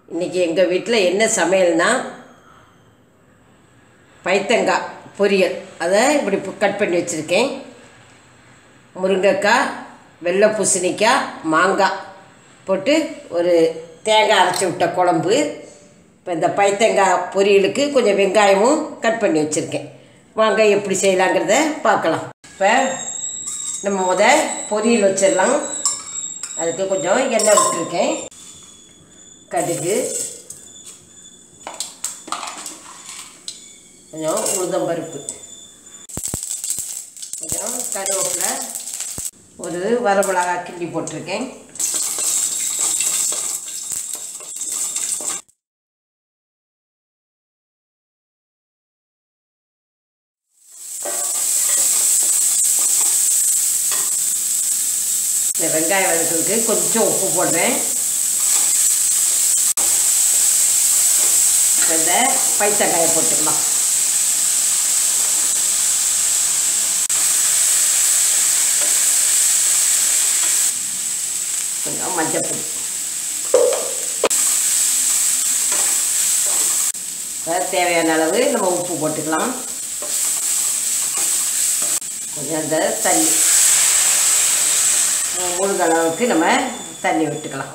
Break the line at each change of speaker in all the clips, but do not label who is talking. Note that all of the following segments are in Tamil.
இன்றைக்கி எங்கள் வீட்டில் என்ன சமையல்னா பைத்தங்காய் பொரியல் அதை இப்படி பு- கட் பண்ணி வச்சுருக்கேன் முருங்கைக்காய் வெள்ளை பூசணிக்காய் மாங்காய் போட்டு ஒரு தேங்காய் அரைச்சி விட்ட குழம்பு இப்போ இந்த பைத்தங்காய் பொரியலுக்கு கொஞ்சம் வெங்காயமும் கட் பண்ணி வச்சுருக்கேன் வாங்க எப்படி செய்யலாங்கிறத பார்க்கலாம் இப்போ நம்ம முத பொரியல் வச்சிடலாம் அதுக்கு கொஞ்சம் எண்ணெய் விட்டுருக்கேன் கடுகு கொஞ்சம் உளுந்தம்பருப்பு கொஞ்சம் கருவேப்பிலை ஒரு வரமிளகா கிள்ளி போட்டிருக்கேன் இந்த வெங்காயம் வதக்கிறதுக்கு கொஞ்சம் உப்பு போடுறேன் இப்ப இந்த பைத்தக்காயை போட்டுக்கலாம் கொஞ்சம் மஞ்சப்பொடி இப்ப தேவையான அளவு நம்ம உப்பு போட்டுக்கலாம் கொஞ்சம் அந்த தண்ணி முழுக அளவுக்கு நம்ம தண்ணி விட்டுக்கலாம்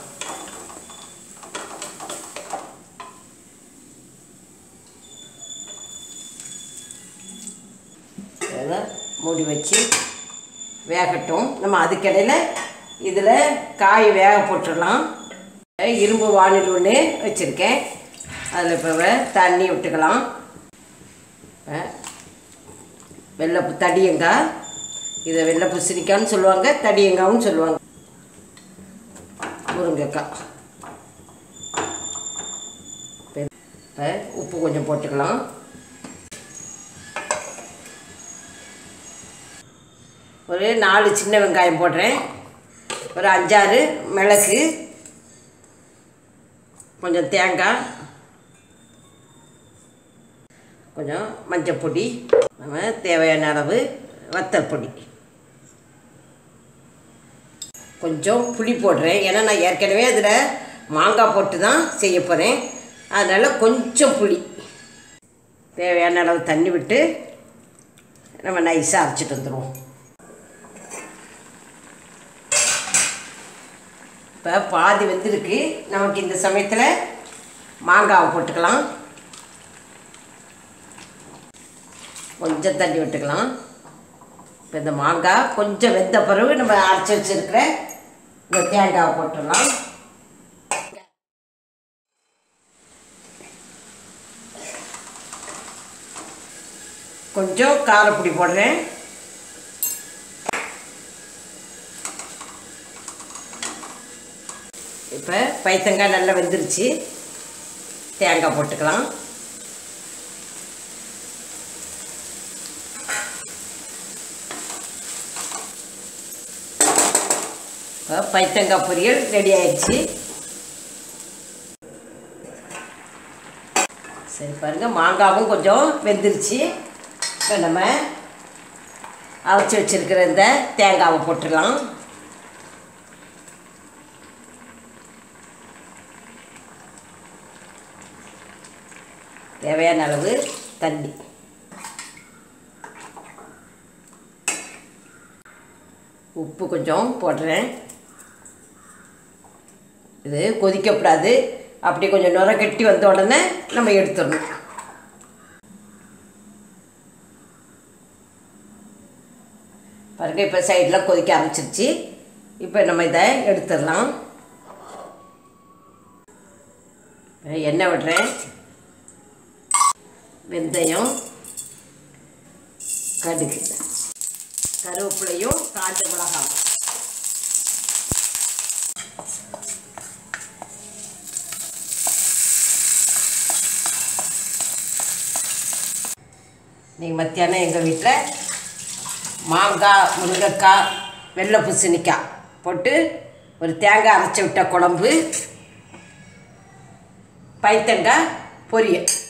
இதை மூடி வச்சு வேகட்டும் நம்ம அதுக்கிடையில் இதில் காய் வேக போட்டுடலாம் இரும்பு வானில் ஒன்று வச்சுருக்கேன் அதில் இப்போ தண்ணி விட்டுக்கலாம் இப்ப வெள்ளைப்பு தடியங்காய் இதை வெள்ளை பூசணிக்கான்னு சொல்லுவாங்க தடியங்காவும் சொல்லுவாங்க முருங்கைக்காய் இப்போ உப்பு கொஞ்சம் போட்டுக்கலாம் ஒரு நாலு சின்ன வெங்காயம் போடுறேன் ஒரு அஞ்சாறு மிளகு கொஞ்சம் தேங்காய் கொஞ்சம் மஞ்சள் பொடி நம்ம தேவையான அளவு வத்தல் பொடி கொஞ்சம் புளி போடுறேன் ஏன்னா நான் ஏற்கனவே அதில் மாங்காய் போட்டு தான் செய்ய போகிறேன் அதனால் கொஞ்சம் புளி தேவையான அளவு தண்ணி விட்டு நம்ம நைஸாக அரைச்சிட்டு வந்துடுவோம் இப்போ பாதி வெந்திருக்கு நமக்கு இந்த சமயத்தில் மாங்காவை போட்டுக்கலாம் கொஞ்சம் தண்ணி விட்டுக்கலாம் இப்போ இந்த மாங்காய் கொஞ்சம் வெந்த பிறகு நம்ம அரைச்சி வச்சுருக்கிற இந்த தேங்காவை போட்டுடலாம் கொஞ்சம் காரப்பொடி போடுறேன் இப்போ பைத்தங்காய் நல்லா வெந்துருச்சு தேங்காய் போட்டுக்கலாம் இப்போ பைத்தங்காய் பொரியல் ரெடி ஆயிடுச்சு சரி பாருங்கள் மாங்காவும் கொஞ்சம் வெந்துருச்சு இப்போ நம்ம அரைச்சி வச்சிருக்கிற இந்த தேங்காவை போட்டுடலாம் தேவையான அளவு தண்ணி உப்பு கொஞ்சம் போடுறேன் இது கொதிக்கக்கூடாது அப்படி கொஞ்சம் நுர கட்டி வந்த உடனே நம்ம எடுத்துடணும் பாருங்க இப்போ சைடில் கொதிக்க ஆரம்பிச்சிருச்சு இப்போ நம்ம இதை எடுத்துடலாம் எண்ணெய் விடுறேன் வெந்தயம் கடுகு கருவேப்பிலையும் காஞ்ச மிளகாவும் நீங்கள் மத்தியானம் எங்கள் வீட்டில் மாங்காய் முருங்கைக்காய் வெள்ளை பூசணிக்காய் போட்டு ஒரு தேங்காய் அரைச்சி விட்ட குழம்பு பைத்தங்காய் பொரியல்